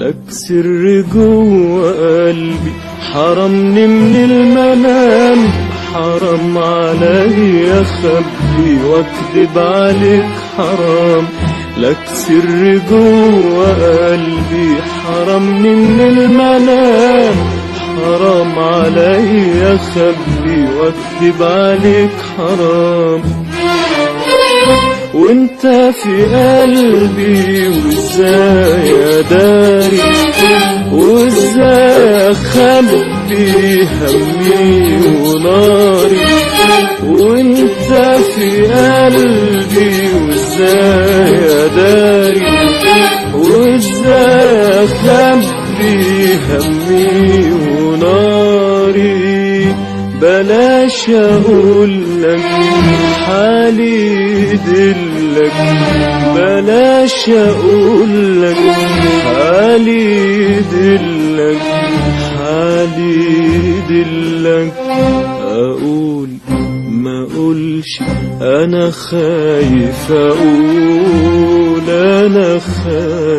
لك سر جوه قلبي حرمني من المنام حرام عليا اخبي واكذب عليك حرام لك سر جوه قلبي حرمني من المنام حرام عليا اخبي واكذب عليك حرام وانت في قلبي وازاي اداري وازاي اخبي همي وناري وانت في قلبي وازاي اداري وازاي اخبي همي وناري بلاش اقول لك حالي يدلك بلاش اقول لك حالي يدلك حالي يدلك اقول ما اقولش انا خايف اقول انا خايف